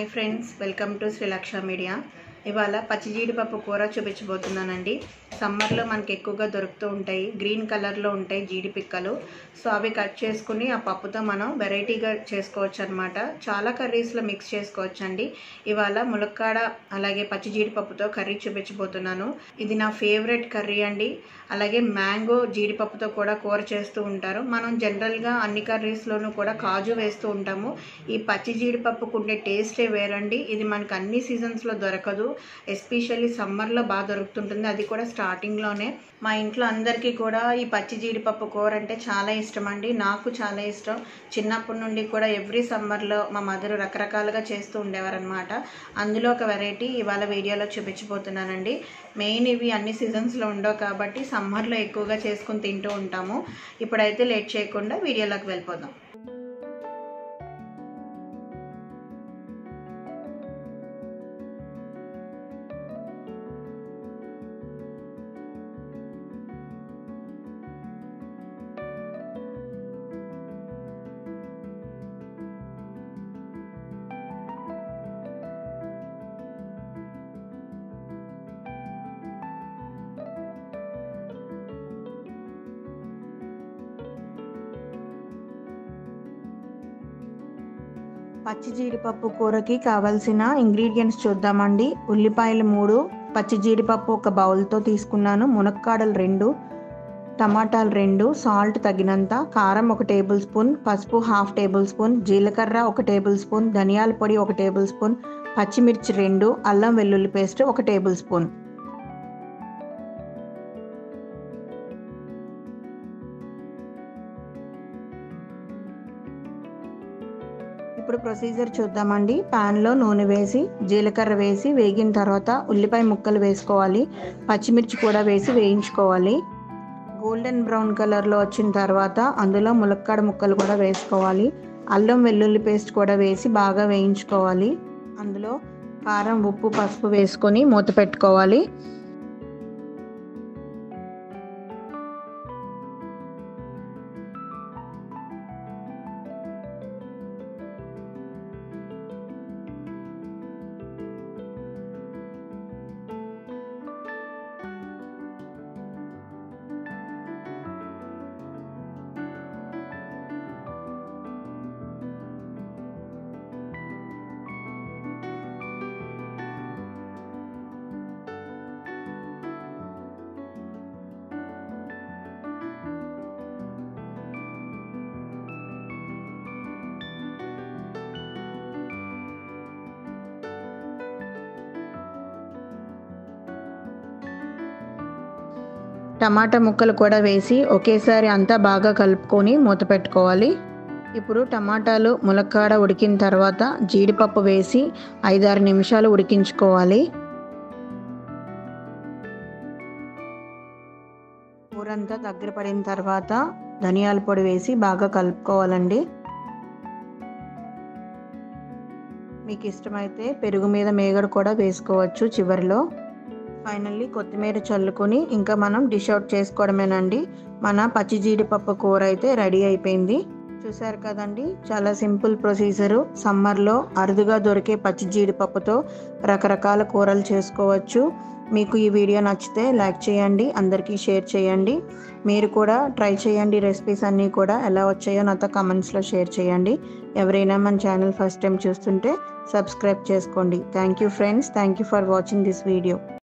hi friends welcome to Srilaksha media ఇవాళ పచ్చి జీడిపప్పు కూర చూపించబోతున్నానండి సమ్మర్లో మనకి ఎక్కువగా దొరుకుతూ ఉంటాయి గ్రీన్ కలర్లో ఉంటాయి జీడి పిక్కలు సో అవి కట్ చేసుకుని ఆ పప్పుతో మనం వెరైటీగా చేసుకోవచ్చు అనమాట చాలా కర్రీస్లో మిక్స్ చేసుకోవచ్చు అండి ఇవాళ ములక్కాడ అలాగే పచ్చి జీడిపప్పుతో కర్రీ చూపించబోతున్నాను ఇది నా ఫేవరెట్ కర్రీ అండి అలాగే మ్యాంగో జీడిపప్పుతో కూడా కూర చేస్తూ ఉంటారు మనం జనరల్గా అన్ని కర్రీస్లోనూ కూడా కాజు వేస్తూ ఉంటాము ఈ పచ్చి జీడిపప్పుకు ఉండే టేస్టే వేరండి ఇది మనకు అన్ని సీజన్స్లో దొరకదు ఎస్పెషల్లీ సమ్మర్లో బాగా దొరుకుతుంటుంది అది కూడా స్టార్టింగ్లోనే మా ఇంట్లో అందరికీ కూడా ఈ పచ్చి జీడిపప్పు కూర అంటే చాలా ఇష్టం అండి నాకు చాలా ఇష్టం చిన్నప్పటి నుండి కూడా ఎవ్రీ సమ్మర్లో మా మదర్ రకరకాలుగా చేస్తూ ఉండేవారనమాట అందులో ఒక వెరైటీ ఇవాళ వీడియోలో చూపించబోతున్నానండి మెయిన్ ఇవి అన్ని సీజన్స్లో ఉండవు కాబట్టి సమ్మర్లో ఎక్కువగా చేసుకుని తింటూ ఉంటాము ఇప్పుడైతే లేట్ చేయకుండా వీడియోలోకి వెళ్ళిపోదాం పచ్చి జీడిపప్పు కూరకి కావాల్సిన ఇంగ్రీడియంట్స్ చూద్దామండి ఉల్లిపాయలు మూడు పచ్చి జీడిపప్పు ఒక బౌల్తో తీసుకున్నాను మునక్కాడలు రెండు టమాటాలు రెండు సాల్ట్ తగినంత కారం ఒక టేబుల్ స్పూన్ పసుపు హాఫ్ టేబుల్ స్పూన్ జీలకర్ర ఒక టేబుల్ స్పూన్ ధనియాల పొడి ఒక టేబుల్ స్పూన్ పచ్చిమిర్చి రెండు అల్లం వెల్లుల్లి పేస్ట్ ఒక టేబుల్ స్పూన్ ఇప్పుడు ప్రొసీజర్ చూద్దామండి ప్యాన్లో నూనె వేసి జీలకర్ర వేసి వేగిన తర్వాత ఉల్లిపాయ ముక్కలు వేసుకోవాలి పచ్చిమిర్చి కూడా వేసి వేయించుకోవాలి గోల్డెన్ బ్రౌన్ కలర్లో వచ్చిన తర్వాత అందులో ములక్కాడ ముక్కలు కూడా వేసుకోవాలి అల్లం వెల్లుల్లి పేస్ట్ కూడా వేసి బాగా వేయించుకోవాలి అందులో కారం ఉప్పు పసుపు వేసుకొని మూత పెట్టుకోవాలి టమాటా ముక్కలు కూడా వేసి ఒకేసారి అంతా బాగా కలుపుకొని మూత పెట్టుకోవాలి ఇప్పుడు టమాటాలు ములక్కాడ ఉడికిన తర్వాత జీడిపప్పు వేసి ఐదారు నిమిషాలు ఉడికించుకోవాలి కూరంతా దగ్గర పడిన తర్వాత ధనియాల పొడి వేసి బాగా కలుపుకోవాలండి మీకు ఇష్టమైతే పెరుగు మీద మేగడ కూడా వేసుకోవచ్చు చివరిలో ఫైనల్లీ కొత్తిమీర చల్లుకొని ఇంకా మనం డిష్ అవుట్ చేసుకోవడమేనండి మన పచ్చి జీడిపప్పు కూర అయితే రెడీ అయిపోయింది చూసారు కదండి చాలా సింపుల్ ప్రొసీజరు సమ్మర్లో అరుదుగా దొరికే పచ్చి జీడిపప్పుతో రకరకాల కూరలు చేసుకోవచ్చు మీకు ఈ వీడియో నచ్చితే లైక్ చేయండి అందరికీ షేర్ చేయండి మీరు కూడా ట్రై చేయండి రెసిపీస్ అన్నీ కూడా ఎలా వచ్చాయో నాతో కమెంట్స్లో షేర్ చేయండి ఎవరైనా మన ఛానల్ ఫస్ట్ టైం చూస్తుంటే సబ్స్క్రైబ్ చేసుకోండి thank you friends thank you for watching this video